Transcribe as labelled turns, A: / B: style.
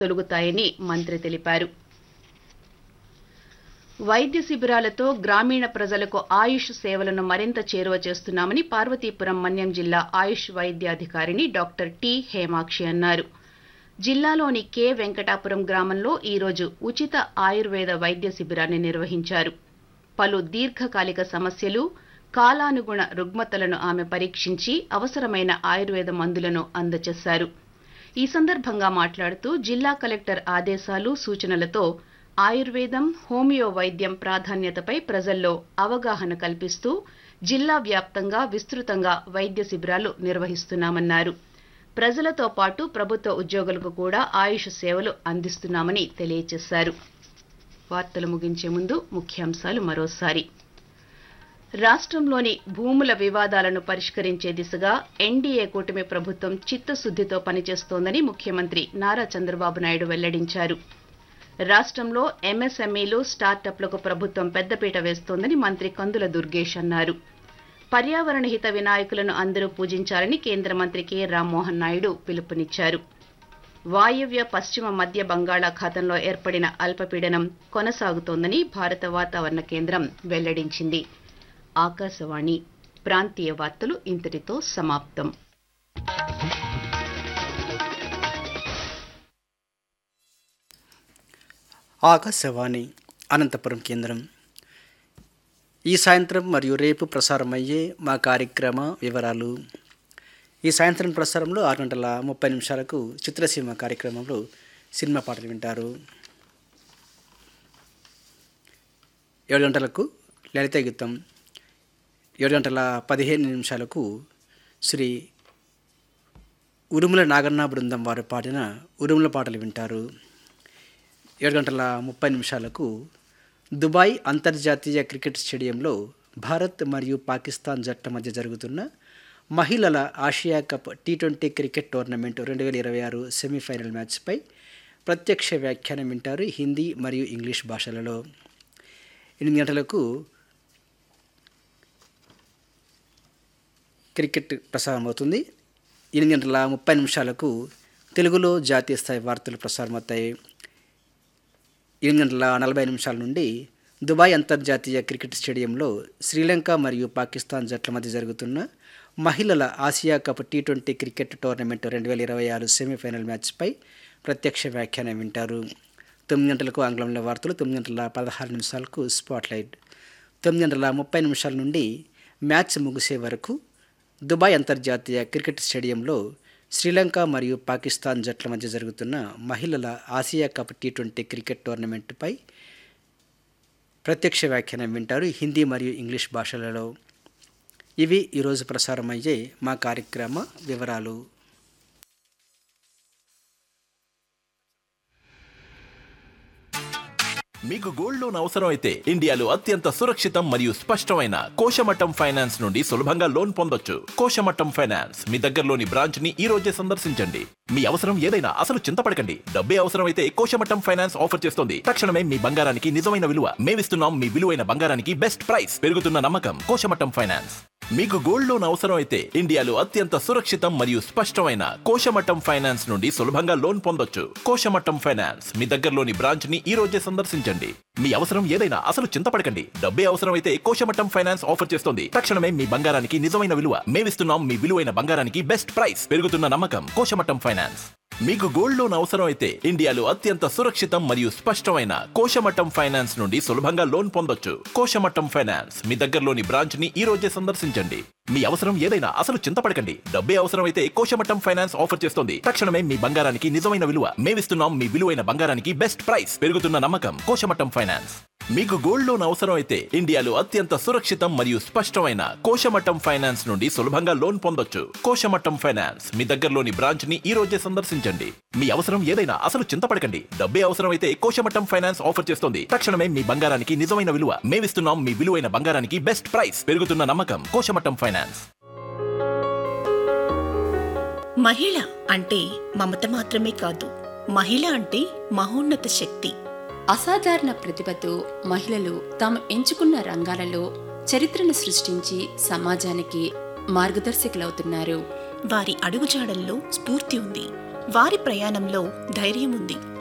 A: తొలుగుతాయని మంత్రి తెలిపారు వైద్య శిబిరాలతో గ్రామీణ ప్రజలకు ఆయుష్ సేవలను మరింత చేరువ చేస్తున్నామని పార్వతీపురం మన్యం జిల్లా ఆయుష్ వైద్యాధికారిని డాక్టర్ టి హేమాక్షి అన్నారు జిల్లాలోని కె వెంకటాపురం గ్రామంలో ఈరోజు ఉచిత ఆయుర్వేద వైద్య శిబిరాన్ని నిర్వహించారు పలు దీర్ఘకాలిక సమస్యలు కాలానుగుణ రుగ్మతలను ఆమె పరీక్షించి అవసరమైన ఆయుర్వేద మందులను అందజేశారు ఈ సందర్భంగా మాట్లాడుతూ జిల్లా కలెక్టర్ ఆదేశాలు సూచనలతో ఆయుర్వేదం హోమియో వైద్యం ప్రాధాన్యతపై ప్రజల్లో అవగాహన కల్పిస్తూ జిల్లా వ్యాప్తంగా విస్తృతంగా వైద్య శిబిరాలు నిర్వహిస్తున్నామన్నారు ప్రజలతో పాటు ప్రభుత్వ ఉద్యోగులకు కూడా ఆయుష్ సేవలు అందిస్తున్నామని తెలియజేశారు వార్తలు ముగించే ముందు ముఖ్యాంశాలు మరోసారి రాష్ట్రంలోని భూముల వివాదాలను పరిష్కరించే దిశగా ఎన్డీఏ కూటమి ప్రభుత్వం చిత్తశుద్దితో పనిచేస్తోందని ముఖ్యమంత్రి నారా చంద్రబాబు నాయుడు వెల్లడించారు రాష్ట్రంలో ఎంఎస్ఎంఈలు స్టార్టప్లకు ప్రభుత్వం పెద్దపీట వేస్తోందని మంత్రి కందుల దుర్గేష్ అన్నారు పర్యావరణ హిత వినాయకులను అందరూ పూజించాలని కేంద్ర మంత్రి కె రామ్మోహన్ నాయుడు పిలుపునిచ్చారు వాయవ్య పశ్చిమ మధ్య బంగాళాఖాతంలో ఏర్పడిన అల్పపీడనం కొనసాగుతోందని భారత వాతావరణ కేంద్రం వెల్లడించింది ఆకాశవాణి ప్రాంతీయ వార్తలు ఇంతటితో సమాప్తం
B: ఆకాశవాణి అనంతపురం కేంద్రం ఈ సాయంత్రం మరియు రేపు ప్రసారమయ్యే మా కార్యక్రమ వివరాలు ఈ సాయంత్రం ప్రసారంలో ఆరు గంటల ముప్పై నిమిషాలకు చిత్రసీమ కార్యక్రమంలో సినిమా పాటలు వింటారు ఏడు గంటలకు లలిత గీతం ఏడు గంటల పదిహేను నిమిషాలకు శ్రీ ఉరుముల నాగన్న బృందం వారు పాడిన ఉరుముల పాటలు వింటారు ఏడు గంటల ముప్పై నిమిషాలకు దుబాయ్ అంతర్జాతీయ క్రికెట్ స్టేడియంలో భారత్ మరియు పాకిస్తాన్ జట్ల మధ్య జరుగుతున్న మహిళల Asia cup T twenty cricket tournament రెండు వేల ఇరవై ఆరు సెమీఫైనల్ మ్యాచ్పై ప్రత్యక్ష వ్యాఖ్యానం వింటారు హిందీ మరియు ఇంగ్లీష్ భాషలలో ఎనిమిది గంటలకు క్రికెట్ ప్రసారం అవుతుంది ఎనిమిది గంటల ముప్పై నిమిషాలకు తెలుగులో జాతీయ స్థాయి వార్తలు ప్రసారం అవుతాయి ఎనిమిది గంటల నలభై నిమిషాల నుండి దుబాయ్ అంతర్జాతీయ క్రికెట్ స్టేడియంలో శ్రీలంక మరియు పాకిస్తాన్ జట్ల మధ్య జరుగుతున్న మహిళల Asia cup T twenty cricket tournament రెండు వేల ఇరవై ఆరు సెమీఫైనల్ మ్యాచ్పై ప్రత్యక్ష వ్యాఖ్యానం వింటారు తొమ్మిది గంటలకు ఆంగ్లంలో వార్తలు తొమ్మిది గంటల పదహారు నిమిషాలకు స్పాట్లైట్ తొమ్మిది గంటల ముప్పై నిమిషాల నుండి మ్యాచ్ ముగిసే వరకు దుబాయ్ అంతర్జాతీయ క్రికెట్ స్టేడియంలో శ్రీలంక మరియు పాకిస్తాన్ జట్ల మధ్య జరుగుతున్న మహిళల Asia cup T twenty cricket టోర్నమెంట్పై ప్రత్యక్ష వ్యాఖ్యానం వింటారు హిందీ మరియు ఇంగ్లీష్ భాషలలో ఇవి ఈరోజు ప్రసారమయ్యే మా కార్యక్రమ వివరాలు
C: మీకు గోల్డ్ లోన్ అవసరం అయితే ఇండియాలో అత్యంత సురక్షితం మరియు స్పష్టమైన కోశమట్టం ఫైనాన్స్ నుండి సులభంగా లోన్ పొందొచ్చు కోశమట్టం ఫైనాన్స్ మీ దగ్గరలోని బ్రాంచ్ ని ఈ రోజే సందర్శించండి మీ అవసరం ఏదైనా అసలు చింతపడకండి డబ్బే అవసరం అయితే కోశమట్టం ఫైనాన్స్ ఆఫర్ చేస్తుంది తక్షణమే మీ బంగారానికి నిజమైన విలువ మేమిస్తున్నాం మీ విలువైన బంగారానికి బెస్ట్ ప్రైస్ పెరుగుతున్న నమ్మకం కోశమట్టం ఫైనాన్స్ మీకు గోల్డ్ లోన్ అవసరం అయితే ఇండియాలో అత్యంత సురక్షితం మరియు స్పష్టమైన కోశమట్టం ఫైనాన్స్ నుండి సులభంగా లోన్ పొందొచ్చు కోశమట్టం ఫైనాన్స్ మీ దగ్గరలోని బ్రాంచ్ ని ఈ రోజే సందర్శించండి మీ అవసరం ఏదైనా అసలు చింతపడకండి డబ్బే అవసరం అయితే కోశమట్టం ఫైనాన్స్ ఆఫర్ చేస్తుంది తక్షణమే మీ బంగారానికి నిజమైన విలువ మేమిస్తున్నాం మీ విలువైన బంగారానికి బెస్ట్ ప్రైస్ పెరుగుతున్న నమ్మకం కోశమట్టం ఫైనాన్స్ మీకు గోల్డ్ లోన్ అవసరం అయితే ఇండియాలో అత్యంత సురక్షితం మరియు స్పష్టమైన కోశమట్టం ఫైనాన్స్ నుండి సులభంగా లోన్ పొందొచ్చు కోశమట్టం ఫైనాన్స్ మీ దగ్గరలోని బ్రాంచ్ ని ఈ రోజే సందర్శించండి మీ అవసరం ఏదైనా అసలు చింతపడకండి డబ్బే అవసరం అయితే కోశమట్టం ఫైనాన్స్ ఆఫర్ చేస్తుంది తక్షణమే మీ బంగారానికి నిజమైన విలువ మేమిస్తున్నాం మీ విలువైన బంగారానికి బెస్ట్ ప్రైస్ పెరుగుతున్న నమ్మకం కోశమట్టం ఫైనాన్స్ మీకు గోల్డ్ లోన్ అవసరం అయితే ఇండియాలో అత్యంత సురక్షితం మరియు స్పష్టమైన కోశమట్టం ఫైనాన్స్ నుండి సులభంగా లోన్ పొందొచ్చు కోశమట్టం ఫైనాన్స్ మీ దగ్గరలోని బ్రాంచ్ ని ఈ రోజే సందర్శించండి మీ అవసరం ఏదైనా అసలు చింతపడకండి డబ్బే అవసరం అయితే కోశమట్టం ఫైనాన్స్ ఆఫర్ చేస్తుంది తక్షణమే మీ బంగారానికి నిజమైన విలువ మేమిస్తున్నాం మీ విలువైన బంగారానికి బెస్ట్ ప్రైస్ పెరుగుతున్న నమ్మకం కోశమట్టం ఫైనాన్స్
D: మహిళ అంటే మమత మాత్రమే కాదు మహిళ అంటే మహోన్నత శక్తి
E: అసాధారణ ప్రతిభతో మహిళలు తాము ఎంచుకున్న రంగాలలో చరిత్రను సృష్టించి సమాజానికి మార్గదర్శకులవుతున్నారు
D: వారి అడుగుజాడల్లో స్ఫూర్తి ఉంది వారి ప్రయాణంలో ధైర్యం ఉంది